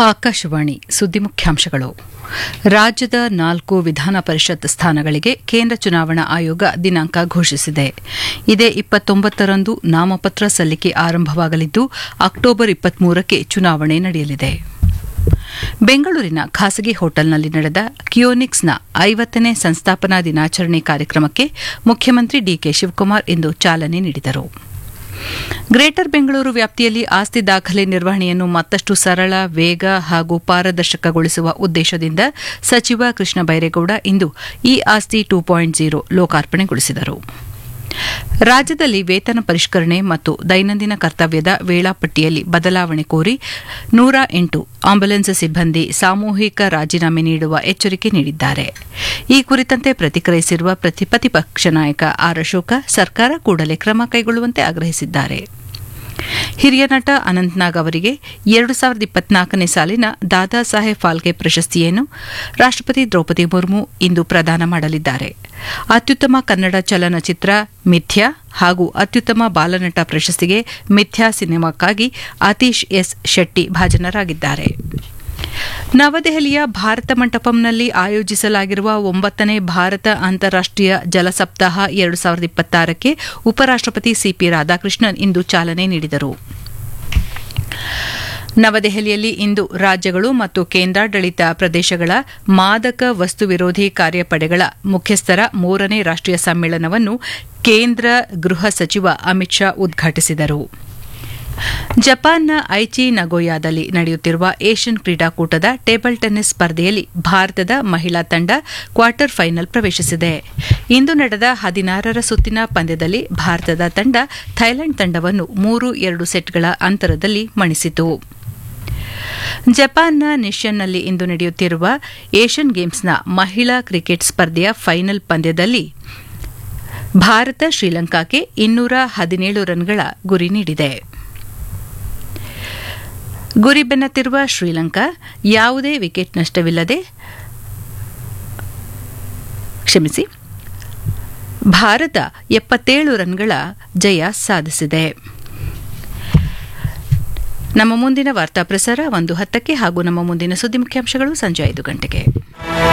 ಆಕಾಶವಾಣಿ ಸುದ್ದಿ ಮುಖ್ಯಾಂಶಗಳು ರಾಜ್ಯದ ನಾಲ್ಕು ವಿಧಾನ ಪರಿಷತ್ ಸ್ಥಾನಗಳಿಗೆ ಕೇಂದ್ರ ಚುನಾವಣಾ ಆಯೋಗ ದಿನಾಂಕ ಘೋಷಿಸಿದೆ ಇದೇ ಇಪ್ಪತ್ತೊಂಬತ್ತರಂದು ನಾಮಪತ್ರ ಸಲ್ಲಿಕೆ ಆರಂಭವಾಗಲಿದ್ದು ಅಕ್ಟೋಬರ್ ಇಪ್ಪತ್ಮೂರಕ್ಕೆ ಚುನಾವಣೆ ನಡೆಯಲಿದೆ ಬೆಂಗಳೂರಿನ ಖಾಸಗಿ ಹೋಟೆಲ್ನಲ್ಲಿ ನಡೆದ ಕಿಯೋನಿಕ್ಸ್ನ ಐವತ್ತನೇ ಸಂಸ್ಥಾಪನಾ ದಿನಾಚರಣೆ ಕಾರ್ಯಕ್ರಮಕ್ಕೆ ಮುಖ್ಯಮಂತ್ರಿ ಡಿಕೆ ಶಿವಕುಮಾರ್ ಇಂದು ಚಾಲನೆ ನೀಡಿದರು ಗ್ರೇಟರ್ ಬೆಂಗಳೂರು ವ್ಯಾಪ್ತಿಯಲ್ಲಿ ಆಸ್ತಿ ದಾಖಲೆ ನಿರ್ವಹಣೆಯನ್ನು ಮತ್ತಷ್ಟು ಸರಳ ವೇಗ ಹಾಗೂ ಪಾರದರ್ಶಕಗೊಳಿಸುವ ಉದ್ದೇಶದಿಂದ ಸಚಿವ ಕೃಷ್ಣ ಬೈರೇಗೌಡ ಇಂದು e Aasthi two point zero ಲೋಕಾರ್ಪಣೆಗೊಳಿಸಿದರು ರಾಜ್ಯದಲ್ಲಿ ವೇತನ ಪರಿಷ್ಕರಣೆ ಮತ್ತು ದೈನಂದಿನ ಕರ್ತವ್ಯದ ವೇಳಾಪಟ್ಟಿಯಲ್ಲಿ ಬದಲಾವಣೆ ಕೋರಿ ನೂರ ಎಂಟು ಆಂಬ್ಯುಲೆನ್ಸ್ ಸಿಬ್ಬಂದಿ ಸಾಮೂಹಿಕ ರಾಜೀನಾಮೆ ನೀಡುವ ಎಚ್ಚರಿಕೆ ನೀಡಿದ್ದಾರೆ ಈ ಕುರಿತಂತೆ ಪ್ರತಿಕ್ರಿಯಿಸಿರುವ ಪ್ರತಿಪಕ್ಷ ನಾಯಕ ಆರ್ ಅಶೋಕ ಸರ್ಕಾರ ಕೂಡಲೇ ಕ್ರಮ ಕೈಗೊಳ್ಳುವಂತೆ ಆಗ್ರಹಿಸಿದ್ದಾರೆ ಹಿರಿಯ ನಟ ಅನಂತ್ನಾಗ್ ಅವರಿಗೆ ಎರಡು ಸಾವಿರದ ಇಪ್ಪತ್ನಾಲ್ಕನೇ ಸಾಲಿನ ದಾದಾ ಸಾಹೇಬ್ ಫಾಲ್ಕೆ ಪ್ರಶಸ್ತಿಯನ್ನು ರಾಷ್ಟಪತಿ ದ್ರೌಪದಿ ಮುರ್ಮು ಇಂದು ಪ್ರದಾನ ಮಾಡಲಿದ್ದಾರೆ ಅತ್ಯುತ್ತಮ ಕನ್ನಡ ಚಲನಚಿತ್ರ ಮಿಥ್ಯಾ ಹಾಗೂ ಅತ್ಯುತ್ತಮ ಬಾಲನಟ ಪ್ರಶಸ್ತಿಗೆ ಮಿಥ್ಯಾ ಸಿನಿಮಾಕ್ಕಾಗಿ ಅತೀಶ್ ಎಸ್ ಶೆಟ್ಟಿ ಭಾಜನರಾಗಿದ್ದಾರೆ ನವದೆಹಲಿಯ ಭಾರತ ಮಂಟಪಂನಲ್ಲಿ ಆಯೋಜಿಸಲಾಗಿರುವ ಒಂಬತ್ತನೇ ಭಾರತ ಅಂತಾರಾಷ್ಟೀಯ ಜಲ ಸಪ್ತಾಹ ಎರಡು ಸಾವಿರದ ಇಪ್ಪತ್ತಾರಕ್ಕೆ ಉಪರಾಷ್ಟಪತಿ ಸಿಪಿ ರಾಧಾಕೃಷ್ಣನ್ ಇಂದು ಚಾಲನೆ ನೀಡಿದರು ನವದೆಹಲಿಯಲ್ಲಿ ಇಂದು ರಾಜ್ಯಗಳು ಮತ್ತು ಕೇಂದ್ರಾಡಳಿತ ಪ್ರದೇಶಗಳ ಮಾದಕ ವಸ್ತು ವಿರೋಧಿ ಕಾರ್ಯಪಡೆಗಳ ಮುಖ್ಯಸ್ಥರ ಮೂರನೇ ರಾಷ್ಟೀಯ ಸಮ್ಮೇಳನವನ್ನು ಕೇಂದ್ರ ಗೃಹ ಸಚಿವ ಅಮಿತ್ ಶಾ ಉದ್ಘಾಟಿಸಿದರು ಜಪಾನ್ನ ಐಚಿ ನಗೋಯಾದಲ್ಲಿ ನಡೆಯುತ್ತಿರುವ ಏಷ್ಯನ್ ಕ್ರೀಡಾಕೂಟದ ಟೇಬಲ್ ಟೆನ್ನಿಸ್ ಸ್ಪರ್ಧೆಯಲ್ಲಿ ಭಾರತದ ಮಹಿಳಾ ತಂಡ ಕ್ವಾರ್ಟರ್ ಫೈನಲ್ ಪ್ರವೇಶಿಸಿದೆ ಇಂದು ನಡೆದ ಹದಿನಾರರ ಸುತ್ತಿನ ಪಂದ್ಯದಲ್ಲಿ ಭಾರತದ ತಂಡ ಥೈಲ್ಯಾಂಡ್ ತಂಡವನ್ನು ಮೂರು ಎರಡು ಸೆಟ್ಗಳ ಅಂತರದಲ್ಲಿ ಮಣಿಸಿತು ಜಪಾನ್ನ ನಿಶ್ಯನ್ನಲ್ಲಿ ಇಂದು ನಡೆಯುತ್ತಿರುವ ಏಷ್ಯನ್ ಗೇಮ್ಸ್ನ ಮಹಿಳಾ ಕ್ರಿಕೆಟ್ ಸ್ಪರ್ಧೆಯ ಫೈನಲ್ ಪಂದ್ಯದಲ್ಲಿ ಭಾರತ ಶ್ರೀಲಂಕಾಕ್ಕೆ ಇನ್ನೂರ ಹದಿನೇಳು ರನ್ಗಳ ಗುರಿ ನೀಡಿದೆ ಗುರಿ ಬೆನ್ನತ್ತಿರುವ ಶ್ರೀಲಂಕಾ ಯಾವುದೇ ವಿಕೆಟ್ ನಷ್ಟವಿಲ್ಲದೆ ಕ್ಷಮಿಸಿ ಭಾರತ ಎಪ್ಪತ್ತೇಳು ರನ್ಗಳ ಜಯ ಸಾಧಿಸಿದೆ ನಮ್ಮ ಮುಂದಿನ ವಾರ್ತಾ ಪ್ರಸಾರ ಒಂದು ಹತ್ತಕ್ಕೆ ಹಾಗೂ ನಮ್ಮ ಮುಂದಿನ ಸುದ್ದಿ ಮುಖ್ಯಾಂಶಗಳು ಸಂಜೆ ಐದು ಗಂಟೆಗೆ